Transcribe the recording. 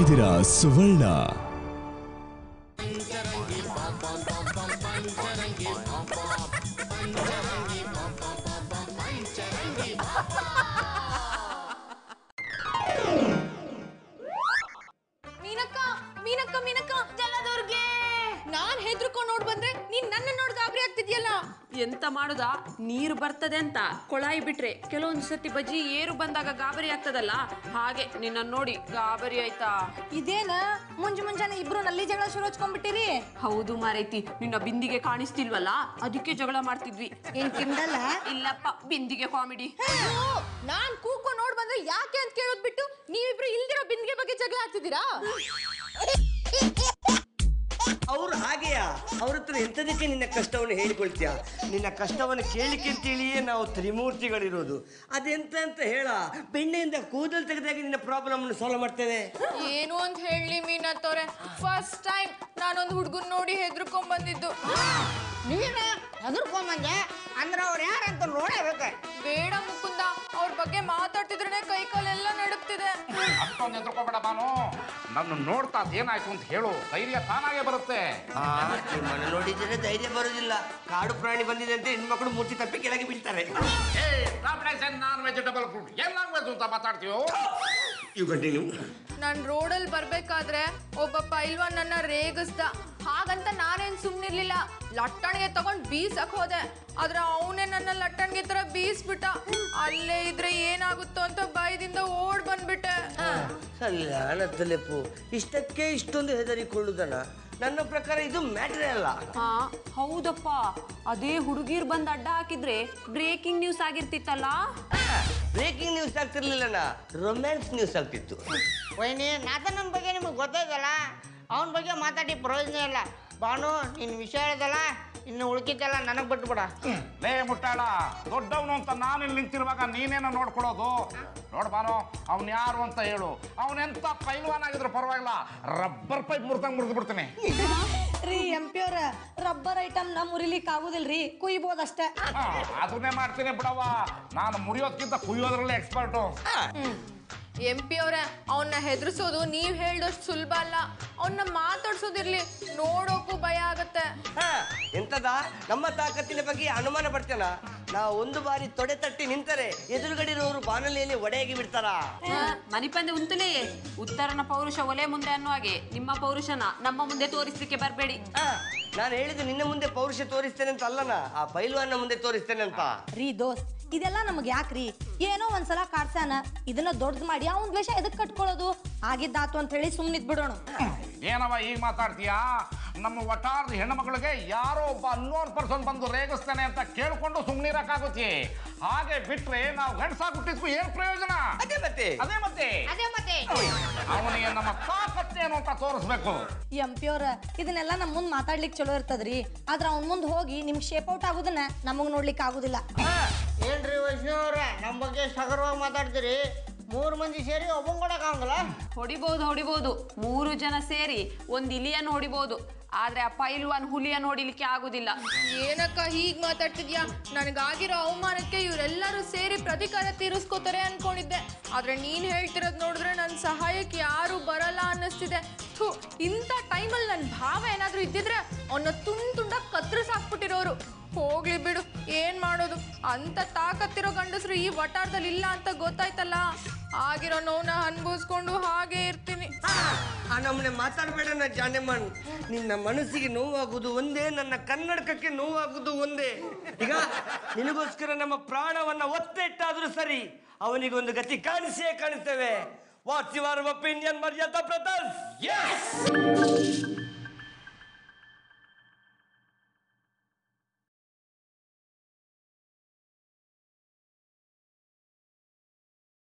ಇದ್ದೀರಾ ಸುವರ್ಣ ಮೀನಕ್ಕ ಮೀನಕ್ಕ ಮೀನಕ್ಕ ಜಲದುರ್ಗೆ ನಾನ್ ಹೆದ್ರುಕೊಂಡ್ ನೋಡ್ ಬಂದ್ರೆ ನೀನ್ ನನ್ನ ನೋಡ್ ಗಾಬರಿ ಆಗ್ತಿದ್ಯಲ್ಲ ಎಂತ ಮಾಡುದ ನೀರು ಬರ್ತದೆ ಅಂತ ಕೊಳಾಯಿ ಬಿಟ್ರೆ ಕೆಲವೊಂದು ಸತಿ ಬಜ್ಜಿ ಏರು ಬಂದಾಗ ಗಾಬರಿ ಆಗ್ತದಲ್ಲ ಹಾಗೆ ನಿನ್ನ ನೋಡಿ ಗಾಬರಿ ಆಯ್ತಾ ಇದೇನ ಮುಂಜು ಮುಂಜಾನೆ ಇಬ್ರು ನಲ್ಲಿ ಜಗಳ ಶುರು ಹಚ್ಕೊಂಡ್ಬಿಟ್ಟಿರಿ ಹೌದು ಮಾರೈತಿ ನಿನ್ನ ಬಿಂದಿಗೆ ಕಾಣಿಸ್ತಿಲ್ವಲ್ಲ ಅದಕ್ಕೆ ಜಗಳ ಮಾಡ್ತಿದ್ವಿ ಏನ್ ಕಿಂಡಲ್ಲ ಇಲ್ಲಪ್ಪ ಬಿಂದಿಗೆ ಕಾಮಿಡಿ ನಾನ್ ಕೂಕೊ ನೋಡ್ ಬಂದ್ರೆ ಯಾಕೆ ಅಂತ ಕೇಳೋದ್ ಬಿಟ್ಟು ನೀವಿಬ್ರು ಇಲ್ದಿರೋ ಬಿಂದಿಗೆ ಬಗ್ಗೆ ಜಗಳ ಆಗ್ತಿದ್ದೀರಾ ಅವ್ರು ಹಾಗೆಯಾ ಅವ್ರ ಹತ್ರ ಎಂಥದಕ್ಕೆ ನಿನ್ನ ಕಷ್ಟವನ್ನು ಹೇಳಿಕೊಳ್ತೀಯ ನಿನ್ನ ಕಷ್ಟವನ್ನು ಕೇಳಿಕೆ ಅಂತೇಳಿಯೇ ನಾವು ತ್ರಿಮೂರ್ತಿಗಳಿರೋದು ಅದೆಂತ ಅಂತ ಹೇಳ ಬೆಣ್ಣೆಯಿಂದ ಕೂದಲು ತೆಗೆದಾಗ ನಿನ್ನ ಪ್ರಾಬ್ಲಮ್ ಸಾಲ್ವ್ ಮಾಡ್ತೇವೆ ಏನು ಅಂತ ಹೇಳಿ ಮೀನತ್ತವ್ರೆ ಫಸ್ಟ್ ಟೈಮ್ ನಾನೊಂದು ಹುಡ್ಗನ್ ನೋಡಿ ಹೆದ್ರುಕೊಂಡ್ ಬಂದಿದ್ದು ನೀನ ಹೆದರ್ಕೊಂಬಂದೆ ಅಂದ್ರೆ ಅವ್ರು ಯಾರಂತ ನೋಡಬೇಕು ಬೇಡ ಮುಕುಂದ ಅವ್ರ ಬಗ್ಗೆ ಮಾತಾಡ್ತಿದ್ರೆ ಕೈ ಕಾಲೆಲ್ಲ ನಡುಕ್ತಿದೆ ಅಷ್ಟೊಂದು ಎದ್ರುಕೋಬೇಡ ನಾನು ನನ್ನ ನೋಡ್ತಾ ಏನಾಯ್ತು ಅಂತ ಹೇಳು ಧೈರ್ಯ ತಾನಾಗೆ ಬರುತ್ತೆ ಆ ನಿಮ್ಮನ್ನು ನೋಡಿದರೆ ಧೈರ್ಯ ಬರೋದಿಲ್ಲ ಕಾಡು ಪ್ರಾಣಿ ಬಂದಿದೆ ಅಂತ ಹೆಣ್ಮಕ್ಳು ಮೂರ್ತಿ ತಪ್ಪಿ ಕೆಳಗೆ ಬೀಳ್ತಾರೆ ನಾನ್ ವೆಜಿಟಬಲ್ ಫುಡ್ ಏನಾಗ್ಬೇಕು ಅಂತ ಮಾತಾಡ್ತೀವೋ ಇವು ಕಂಟಿನ್ಯೂ ನಾನ್ ರೋಡಲ್ಲಿ ಬರ್ಬೇಕಾದ್ರೆ ಒಬ್ಬ ಪೈಲ್ವಾನ್ ನನ್ನ ರೇಗಿಸ್ದ ಹಾಗಂತ ನಾನೇನ್ ಸುಮ್ನಿರ್ಲಿಲ್ಲ ಲಟ್ಟಣಿಗೆ ತಗೊಂಡ್ ಬೀಸಕ್ ಹೋದೆ ಆದ್ರೆ ಅವನೇ ನನ್ನ ಲಟ್ಟಣಿಗೆ ತರ ಬೀಸ್ಬಿಟ್ಟ ಅಲ್ಲೇ ಇದ್ರೆ ಏನಾಗುತ್ತೋ ಅಂತ ಭಯದಿಂದ ಓಡ್ ಬಂದ್ಬಿಟ್ಟೆ ಕಲ್ಯಾಣ ತಲೆಪು ಇಷ್ಟಕ್ಕೆ ಇಷ್ಟೊಂದು ಹೆದರಿಕೊಳ್ಳುದನ ನನ್ನ ಪ್ರಕಾರ ಇದು ಮ್ಯಾಟ್ರೇ ಅಲ್ಲ ಹಾ ಹೌದಪ್ಪ ಅದೇ ಹುಡುಗಿರ್ ಬಂದ್ ಅಡ್ಡ ಹಾಕಿದ್ರೆ ಬ್ರೇಕಿಂಗ್ ನ್ಯೂಸ್ ಆಗಿರ್ತಿತ್ತಲ್ಲ ಬ್ರೇಕಿಂಗ್ ನ್ಯೂಸ್ ಆಗ್ತಿರ್ಲಿಲ್ಲಣ್ಣ ರೊಮ್ಯಾನ್ಸ್ ನ್ಯೂಸ್ ಆಗ್ತಿತ್ತು ವೈನಿ ನಾಥನನ್ ಬಗ್ಗೆ ನಿಮಗೆ ಗೊತ್ತಾಯ್ತಲ್ಲ ಅವನ ಬಗ್ಗೆ ಮಾತಾಡಿ ಪ್ರಯೋಜನ ಇಲ್ಲ ಬಾನು ನಿನ್ನ ವಿಷಯ ಹೇಳ್ದಲ್ಲ ಇನ್ನು ಉಳ್ಕಿದ್ದೆಲ್ಲ ನನಗೆ ಬಿಟ್ಬಿಡ ಲೇ ಮುಟ್ಟಾಳ ದೊಡ್ಡವನು ಅಂತ ನಾನು ಇಲ್ಲಿ ನಿಂತಿರುವಾಗ ನೀನೇನೋ ನೋಡ್ಕೊಳ್ಳೋದು ನೋಡ್ ಬಾನು ಅವ್ನು ಯಾರು ಅಂತ ಹೇಳು ಅವನೆಂತ ಪೈಲ್ವಾನ್ ಆಗಿದ್ರು ಪರವಾಗಿಲ್ಲ ರಬ್ಬರ್ ಪೈಪ್ ಮುರ್ದಂಗ್ ಮುರಿದು ಬಿಡ್ತೀನಿ ರೀ ಎಂ ಪಿ ಅವ್ರ ರಬ್ಬರ್ ಐಟಮ್ ನಮ್ ಮುರಿಲಿಕ್ ಆಗುದಿಲ್ರಿ ಕುಯ್ಬೋದಷ್ಟೇ ಹಾ, ಅದನ್ನೇ ಮಾಡ್ತೀನಿ ಬಿಡವ್ವ ನಾನು ಮುರಿಯೋದ್ಕಿಂತ ಕುಯ್ಯೋದ್ರಲ್ಲೇ ಎಕ್ಸ್ಪರ್ಟು ಎಂ ಪಿ ಅವ್ರೆ ಅವನ್ನ ಹೆದರ್ಸೋದು ನೀವ್ ಹೇಳ್ದಷ್ಟು ಸುಲಭ ಅಲ್ಲ ಅವನ್ನ ಮಾತಾಡ್ಸೋದಿರ್ಲಿ ನೋಡೋಕು ಭಯ ಆಗತ್ತೆ ಹಾ, ಎಂತದ ನಮ್ಮ ತಾಕತ್ತಿನ ಬಗ್ಗೆ ಅನುಮಾನ ಪಡ್ತೇನ ನಾ ಒಂದು ಬಾರಿ ತೊಡೆ ತಟ್ಟಿ ನಿಂತರೆ ಎದುರುಗಡಿರೋರು ಬಾನಲಿಯಲ್ಲಿ ಒಡೆಯಾಗಿ ಬಿಡ್ತಾರ ಮನಿಪಂದೆ ಉಂತಲೇ ಉತ್ತರನ ಪೌರುಷ ಒಲೆ ಮುಂದೆ ಅನ್ನೋ ಹಾಗೆ ನಿಮ್ಮ ಪೌರುಷನ ನಮ್ಮ ಮುಂದೆ ತೋರಿಸ್ಲಿಕ್ಕೆ ಬರಬೇಡಿ ನಾನು ಹೇಳಿದ್ದು ನಿನ್ನ ಮುಂದೆ ಪೌರುಷ ತೋರಿಸ್ತೇನೆ ಅಂತ ಅಲ್ಲನ ಆ ಪೈಲ್ವಾನ ಮುಂದೆ ತೋರಿಸ್ತೇನೆ ಅಂತ ರೀ ದೋಸ್ತ್ ಇದೆಲ್ಲ ನಮಗ್ ಯಾಕ್ರಿ ಏನೋ ಒಂದ್ಸಲ ಕಾಡ್ಸಾನ ಇದನ್ನ ದೊಡ್ಡದ್ ಮಾಡಿ ಅವ್ನ್ ದ್ವೇಷ ಎದಕ್ ಕಟ್ಕೊಳ್ಳೋದು ಆಗಿದ್ದಾತು ಅಂತ ಹೇಳಿ ಸುಮ್ನಿದ್ ಬಿಡೋಣ ಏನವ ಈಗ ಮಾತಾಡ್ತೀಯಾ ನಮ್ಮ ವಟಾರದ ಹೆಣ್ಣುಮಗಳಿಗೆ ಯಾರೋ ಒಬ್ಬ ಅನ್ನೋನ್ ಪರ್ಸನ್ ಬಂದು ರೇಗಿಸ್ತಾನೆ ಅಂತ ಕೇಳ್ಕೊಂಡು ಸುಮ್ಮನಿರಕ್ಕಾಗುತ್ತೆ ಹಾಗೆ ಬಿಟ್ರೆ ನಾವು ಗಂಡಸಾಗ್ಬಿಟ್ಟಿದ್ಕು ಏನ್ ಪ್ರಯೋಜನ ಅದೇ ಮತ್ತೆ ಅದೇ ಮತ್ತೆ ಅದೇ ಮತ್ತೆ ಅವನಿಗೆ ನಮ್ಮ ತಾಕತ್ತೇನು ಅಂತ ತೋರಿಸ್ಬೇಕು ಎಂ ಪಿ ಅವ್ರ ಇದನ್ನೆಲ್ಲ ನಮ್ ಮುಂದ್ ಮಾತಾಡ್ಲಿಕ್ ಚಲೋ ಇರ್ತದ್ರಿ ಆದ್ರ ಅವ್ನ್ ಮುಂದ್ ಹೋಗಿ ನಿಮ್ಗ್ ಶೇಪ್ ಔಟ್ ಆಗುದನ್ನ ನಮಗ್ ನೋಡ್ಲಿಕ್ ಆಗುದಿಲ್ಲ ಏನ್ರಿ ವೈಷ್ಣವ್ರೆ ನಮ್ಮ ಬಗ್ಗೆ ಸಗರವಾಗಿ ಮಾತಾಡ್ತೀರಿ ಮೂರು ಮಂದಿ ಸೇರಿ ಒಬ್ಬಂಗ್ ಕೊಡಕ್ಕಾಗಲ್ಲ ಹೊಡಿಬಹುದು ಹೊಡಿಬಹುದು ಮೂರು ಜನ ಸೇರಿ ಒಂದ್ ಇಲಿಯನ್ನು ಹೊಡಿಬಹುದು ಆದ್ರೆ ಆ ಪೈಲ್ವಾನ್ ಹುಲಿಯನ್ನು ಹೊಡಿಲಿಕ್ಕೆ ಆಗುದಿಲ್ಲ ಏನಕ್ಕ ಹೀಗ್ ಮಾತಾಡ್ತಿದ್ಯಾ ನನಗಾಗಿರೋ ಅವಮಾನಕ್ಕೆ ಇವರೆಲ್ಲರೂ ಸೇರಿ ಪ್ರತಿಕಾರ ತೀರಿಸ್ಕೋತಾರೆ ಅನ್ಕೊಂಡಿದ್ದೆ ಆದ್ರೆ ನೀನ್ ಹೇಳ್ತಿರೋದ್ ನೋಡಿದ್ರೆ ನನ್ನ ಸಹಾಯಕ್ಕೆ ಯಾರು ಬರಲ್ಲ ಅನ್ನಿಸ್ತಿದೆ ಥು ಇಂಥ ಟೈಮಲ್ಲಿ ನನ್ನ ಭಾವ ಏನಾದ್ರೂ ಇದ್ದಿದ್ರೆ ಅವನ್ನ ತುಂಡ್ ತುಂಡಾಗಿ ಕತ್ತರಿಸಾಕ್ಬಿಟ್ಟಿರೋರು ಹೋಗ್ಲಿ ಬಿಡು ಏನ್ ಮಾಡೋದು ಅಂತ ತಾಕತ್ತಿರೋ ಗಂಡಸರು ಈ ವಟಾರದಲ್ಲಿ ಇಲ್ಲ ಅಂತ ಗೊತ್ತಾಯ್ತಲ್ಲ ಆಗಿರೋ ನೋವನ್ನ ಅನ್ಭವಿಸ್ಕೊಂಡು ಹಾಗೆ ಇರ್ತೀನಿ ಆ ನಮ್ಮನೆ ಮಾತಾಡಬೇಡ ನಾ ಜಾನೆಮನ್ ನಿನ್ನ ಮನಸ್ಸಿಗೆ ನೋವಾಗುವುದು ಒಂದೇ ನನ್ನ ಕನ್ನಡಕಕ್ಕೆ ನೋವಾಗುವುದು ಒಂದೇ ಈಗ ನಿನಗೋಸ್ಕರ ನಮ್ಮ ಪ್ರಾಣವನ್ನ ಒತ್ತೆ ಇಟ್ಟಾದ್ರೂ ಸರಿ ಅವನಿಗೆ ಒಂದು ಗತಿ ಕಾಣಿಸೇ ಕಾಣಿಸ್ತೇವೆ ವಾಟ್ಸ್ ಯುವರ್ ಒಪಿನಿಯನ್ ಮರ್ಯಾದಾ ಬ್ರದರ್ಸ್